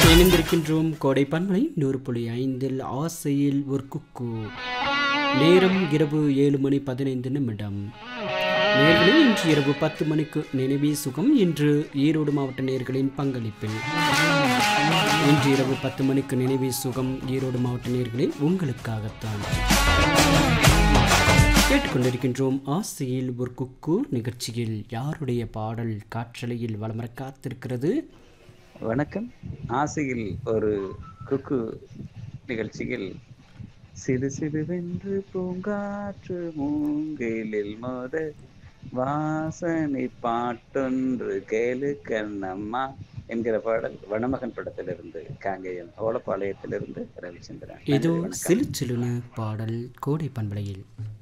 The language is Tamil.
இணைந்திருக்கின்றோம் கோடை பன்மலை நூறு புள்ளி ஐந்தில் ஆசையில் ஒரு குக்கு நேரம் இரவு ஏழு மணி பதினைந்து நிமிடம் நேர்களே இன்று இரவு பத்து மணிக்கு நினைவே சுகம் இன்று ஈரோடு மாவட்ட நேர்களின் பங்களிப்பில் இன்று இரவு பத்து மணிக்கு நினைவே சுகம் ஈரோடு மாவட்ட நேர்களே உங்களுக்காகத்தான் கேட்டுக்கொண்டிருக்கின்றோம் ஆசையில் ஒரு குக்கு நிகழ்ச்சியில் யாருடைய பாடல் காற்றலையில் வளமர காத்திருக்கிறது வணக்கம் ஆசையில் ஒரு குக்கு நிகழ்ச்சியில் சிறு சிறுவென்று பூங்காற்று மூங்கிலில் மோத வாசனை பாட்டொன்று கேளு கண்ணம்மா என்கிற பாடல் வனமகன் படத்திலிருந்து காங்கேயம் ஓலப்பாளையத்திலிருந்து ரவிச்சந்திரன் இதோ நன்றி, வணக்கம். சிலு சிலுன பாடல் கோடை பண்பலையில்